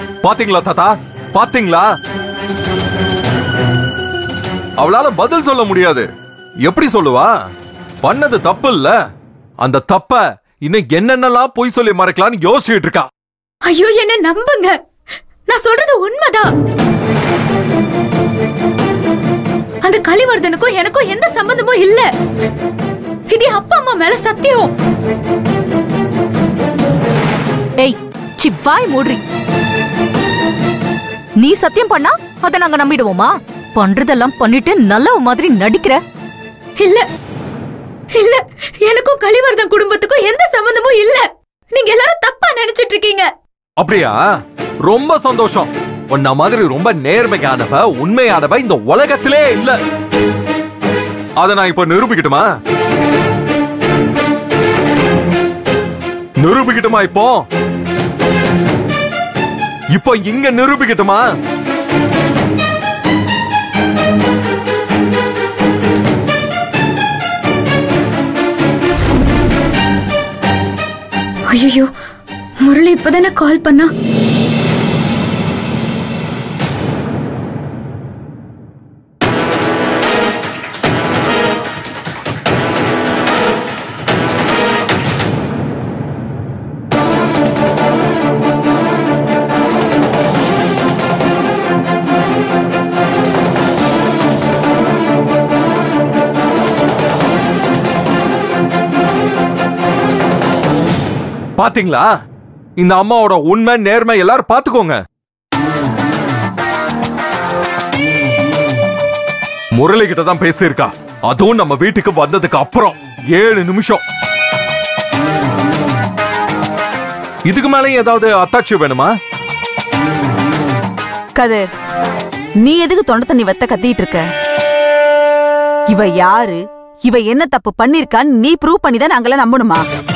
பாத்தீங்களா தாத்தா பாத்தீங்களா அவளால பதில் சொல்ல முடியாது எப்படி சொல்லுவா பண்ணது தப்பு இல்ல அந்த தப்ப இன்னும் என்னென்னலாம் பொய் சொல்லி மறைக்கலாம்னு யோசிச்சுட்டு இருக்கா ஐயோ என்ன நம்புங்க நான் சொல்றது உண்மைதான் அந்த கலிவர்தனுக்கும் எனக்கும் எந்த சம்பந்தமும் இல்ல இது என் அப்பா அம்மா மேல சத்தியம் ஏய் சிவாய் மூடுறி நீ சத்தியம் பண்ணா அத நாங்க நம்பிடுவோமா பண்றதெல்லாம் பண்ணிட்டு நல்ல மாதிரி நடிக்கிற இல்ல இல்ல எனக்கும் கலிவர்தன் குடும்பத்துக்கும் எந்த சம்பந்தமும் இல்ல நீங்க எல்லாரும் தப்பா நினைச்சிட்டு இருக்கீங்க அப்படியா ரொம்ப சந்தோஷம் உன்ன மாதிரி ரொம்ப நேர்மையானவ உண்மையானவ இந்த உலகத்திலே இல்ல அத நான் இப்ப நிரூபிக்கட்டுமா நிரூபிக்கட்டுமா இப்போ இப்போ இங்க நிரூபிக்கட்டுமா ஐயோ முரளி இப்பதானே கால் பண்ணா பாத்தீங்களா இந்த அம்மாவோட உண்மை நேர்மை எல்லாரும் பாத்துக்கோங்க முரளி கிட்ட தான் பேசியிருக்கா அதுவும் நம்ம வீட்டுக்கு வந்ததுக்கு அப்புறம் ஏழு நிமிஷம் இதுக்கு மேல ஏதாவது அத்தாட்சி வேணுமா கதிர் நீ எதுக்கு தொண்டை தண்ணி வத்த கத்திட்டு இருக்க இவ யாரு இவ என்ன தப்பு பண்ணிருக்கான்னு நீ ப்ரூவ் பண்ணி தான் நாங்கள நம்பணுமா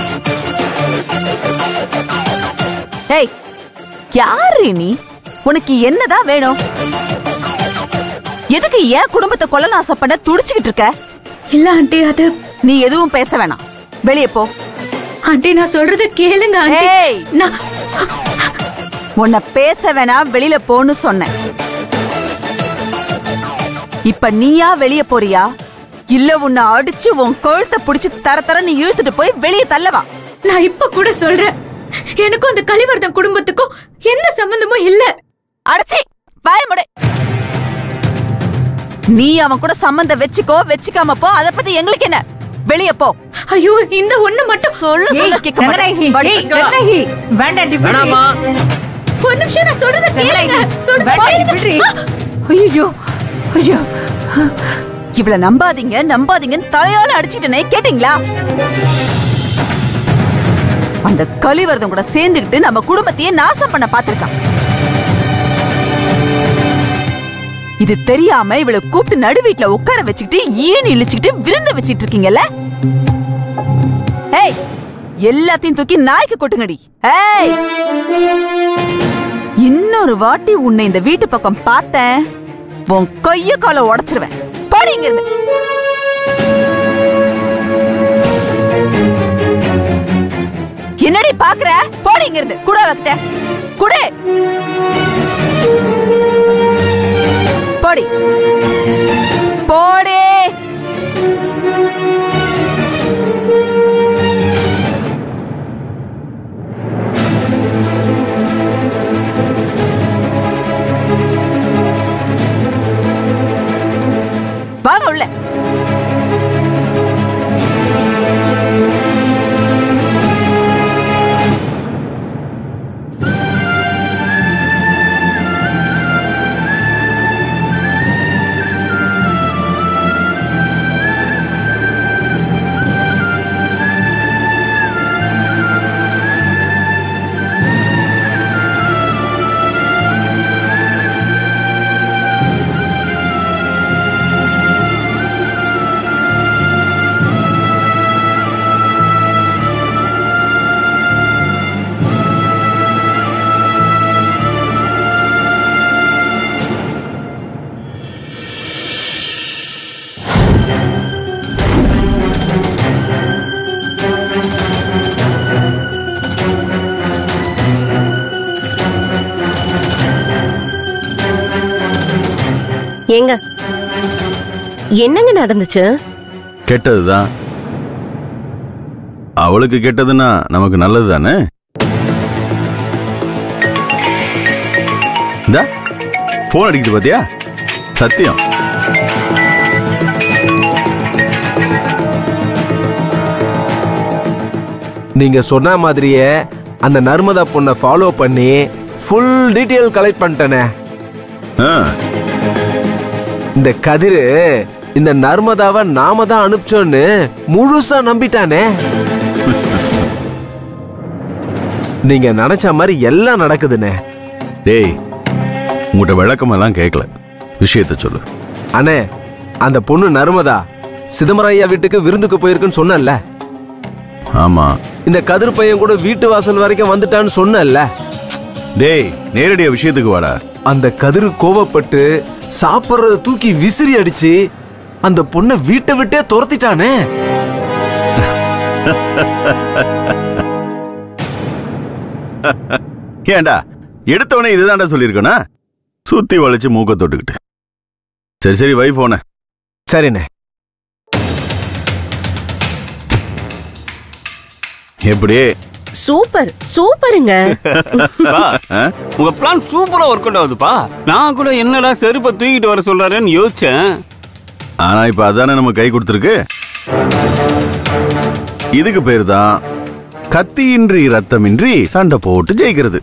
ஏய் யாரு நீ உனக்கு என்னதான் வேணும் எதுக்கு ஏன் குடும்பத்தை கொல்ல ஆசைப்பட துடிச்சுக்கிட்டு இருக்க இல்ல ஆண்டி அது நீ எதுவும் பேச வேணாம் வெளியே போ ஆண்டி நான் சொல்றத கேளுங்க ஆண்டி ஏய் நான் உன்னை பேச வேணாம் வெளியில போன்னு சொன்னேன் இப்ப நீயா வெளிய போறியா இல்ல உன்னை அடிச்சு உன் கழுத்தை புடிச்சு தர தர நீ இழுத்துட்டு போய் வெளிய தள்ளவா நான் இப்ப கூட சொல்றேன் எனக்கும் அந்த கலிவர்தன் குடும்பத்துக்கும் எந்த சம்பந்தமும் இல்ல அடிச்சி பயமுடை நீ அவன் கூட சம்பந்தம் வச்சுக்கோ வச்சுக்காம போ அத பத்தி எங்களுக்கு என்ன வெளிய போ ஐயோ இந்த ஒண்ணு மட்டும் சொல்ல சொல்ல கேட்க ரங்கநாயகி, மாட்டேன். ஏய், ரங்கநாயகி, வேண்டாண்டி, விடுறி. வேணாமா ஒரு நிமிஷம் நான் சொல்றத கேளுங்க சொல்றத வேண்டாண்டி, விடுறி. கேளுங்க ஐயையோ, ஐயோ. இவள நம்பாதீங்க நம்பாதீங்கன்னு தலையால அடிச்சிட்டனே கேட்டீங்களா அந்த கலிவர்தம் கூட சேர்ந்துக்கிட்டு நம்ம குடும்பத்தையே நாசம் பண்ண பாத்திருக்கான் இது தெரியாம இவளை கூப்பிட்டு நடு வீட்டுல உட்கார வச்சுக்கிட்டு ஈனி இழிச்சுக்கிட்டு விருந்து வச்சிட்டு இருக்கீங்கல்ல ஏய் எல்லாத்தையும் தூக்கி நாய்க்கு கொட்டுங்கடி ஏய் இன்னொரு வாட்டி உன்னை இந்த வீட்டு பக்கம் பார்த்தேன் உன் கைய காலை உடைச்சிருவேன் போடி இங்கிருந்து என்னடி பாக்குற போடி இங்கிருந்து கூட வைக்கிட்ட குடு போடி போடி வாங்க உள்ள ஏங்க என்னங்க நடந்துச்சு கெட்டதுதான் அவளுக்கு கெட்டதுன்னா நமக்கு நல்லது தானே இந்தா போன் அடிக்குது பாத்தியா சத்தியம் நீங்க சொன்ன மாதிரியே அந்த நர்மதா பொண்ணை ஃபாலோ பண்ணி ஃபுல் டீட்டெயில் கலெக்ட் பண்ணிட்டேனே ஆ, இந்த கதிரு இந்த நர்மதாவை நாம தான் அனுப்பிச்சோன்னு முழுசா நம்பிட்டானே நீங்க நினைச்ச மாதிரி எல்லாம் நடக்குதுண்ணே டேய் உங்கள்கிட்ட விளக்கமெல்லாம் கேட்கல விஷயத்த சொல்லு அண்ணே அந்த பொண்ணு நர்மதா சிதம்பரம் ஐயா வீட்டுக்கு விருந்துக்கு போயிருக்குன்னு சொன்னேன்ல ஆமா இந்த கதிர் பையன் கூட வீட்டு வாசல் வரைக்கும் வந்துட்டான்னு சொன்னேன்ல டேய் நேரடியா விஷயத்துக்கு வாடா அந்த கதிரு கோவப்பட்டு சாப்பிடுறத தூக்கி விசிறி அடிச்சு அந்த பொண்ணை வீட்டை விட்டே துரத்திட்டானே ஏன்டா எடுத்தவனே இதுதான்டா சொல்லியிருக்கனா சுத்தி வளைச்சு மூக்க தொட்டுக்கிட்டு சரி சரி வை போன சரிண்ணே எப்படி சூப்பர் சூப்பருங்க பா, ஆ? உங்க பிளான் சூப்பரா ஒர்க் அவுட் ஆகுதுப்பா நான் கூட என்னடா செருப்பை தூக்கிட்டு வர சொல்றாருன்னு யோசிச்சேன் ஆனா இப்ப அதானே நம்ம கை கொடுத்துருக்கு இதுக்கு பேர் தான் கத்தியின்றி ரத்தமின்றி சண்டை போட்டு ஜெயிக்கிறது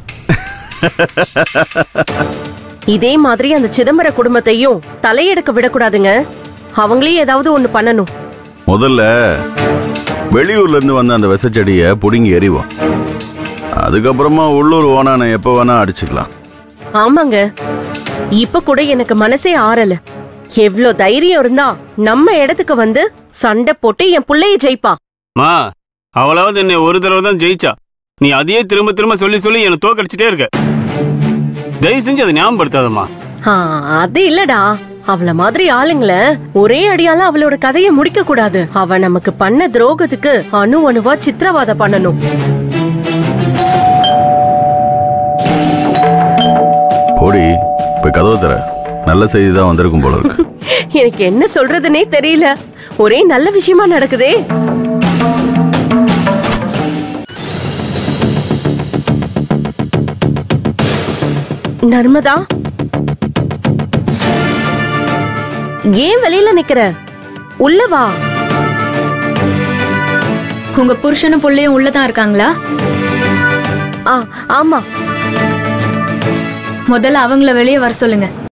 இதே மாதிரி அந்த சிதம்பர குடும்பத்தையும் தலையெடுக்க விடக்கூடாதுங்க அவங்களே ஏதாவது ஒண்ணு பண்ணணும் முதல்ல வெளியூர்ல இருந்து வந்த அந்த விசச்செடியை புடுங்கி எறிவோம் அதுக்கப்புறமா உள்ளூர் ஓனான எப்ப வேணா அடிச்சுக்கலாம் ஆமாங்க இப்ப கூட எனக்கு மனசே ஆறல எவ்ளோ தைரியம் இருந்தா நம்ம இடத்துக்கு வந்து சண்டை போட்டு என் புள்ளைய ஜெயிப்பான் மா அவளாவது என்னை ஒரு தடவை தான் ஜெயிச்சா நீ அதையே திரும்ப திரும்ப சொல்லி சொல்லி என்னை தோக்கடிச்சிட்டே இருக்க தயவு செஞ்சு அதை ஞாபகப்படுத்தாதம்மா ஆ, அது இல்லடா அவள மாதிரி ஆளுங்கள ஒரே அடியால அவளோட கதையை முடிக்க கூடாது அவ நமக்கு பண்ண துரோகத்துக்கு அணு அணுவா சித்திரவாதம் பண்ணணும் போடி போய் கதவு தர நல்ல செய்தி தான் வந்திருக்கும் போல இருக்கு எனக்கு என்ன சொல்றதுனே தெரியல ஒரே நல்ல விஷயமா நடக்குதே நர்மதா ஏன் வெளியில நிக்கிற உள்ள வா உங்க புருஷனும் புள்ளையும் உள்ளதான் இருக்காங்களா ஆ ஆமா முதல்ல அவங்கள வெளியே வர சொல்லுங்க